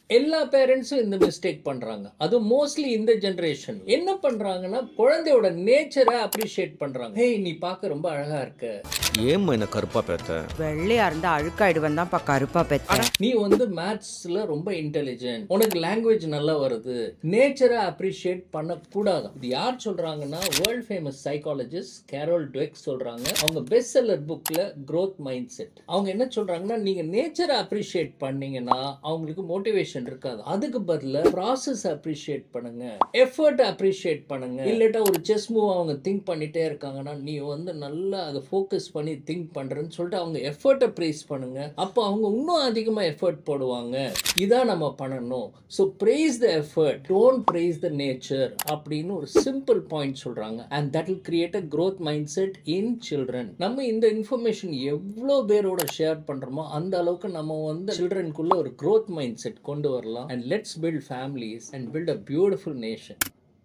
எல்லா பேரண்ட்ஸும் இந்த மிஸ்டேக் பண்றாங்க அது மோஸ்ட்லி இந்த ஜெனரேஷன் என்ன பண்றாங்கன்னா குழந்தையோட நேச்சரை அப்ரிஷியேட் பண்றாங்க ஹேய் நீ பார்க்க ரொம்ப அழகா இருக்க ஏம்மா என்ன கருப்பா பேத்த வெள்ளையா இருந்தா அழுக்காயிடுவேன் தான்ப்பா கருப்பா பெத்தேன் நீ வந்து மேத்ஸ்ல ரொம்ப இன்டெலிஜென்ட் உனக்கு லாங்குவேஜ் நல்லா வருது நேச்சரை அப்ரிஷியேட் பண்ணக்கூடாது இது யார் சொல்றாங்கன்னா world famous psychologist Carol Dweck சொல்றாங்க அவங்க பெஸ்ட் செல்லர் புக்ல growth மைண்ட் செட் அவங்க என்ன சொல்றாங்கன்னா நீங்க நேச்சரை அப்ரிஷியேட் பண்ணீங்கன்னா அவங்களுக்கு மோட்டிவேஷன் இருக்காது அதுக்கு பதிலா ப்ராசஸ் அப்ரிஷியேட் பண்ணுங்க எஃபர்ட் அப்ரிஷியேட் பண்ணுங்க இல்லாட்டா ஒரு செஸ் மூவ் அவங்க திங்க் பண்ணிட்டே இருக்காங்கன்னா நீ வந்து நல்லா அதை ஃபோக்கஸ் பண்ணி திங்க் பண்றேன்னு சொல்லிட்டு அவங்க எஃபர்ட்டை ப்ரைஸ் பண்ணுங்க அப்போ அவங்க இன்னும் அதிகமா எஃபர்ட் போடுவாங்க இதான் நம்ம பண்ணணும் so praise the effort don't praise the nature அப்படின்னு ஒரு சிம்பிள் பாயிண்ட் சொல்றாங்க and that will create a growth mindset in children நம்ம இந்த இன்ஃபர்மேஷன் எவ்வளோ பேரோட ஷேர் பண்றோமோ அந்த அளவுக்கு நம்ம வந்து சில்ட்ரனுக்குள்ள ஒரு growth மைண்ட் செட் கொண்டு வரலாம் and let's build families and build a beautiful nation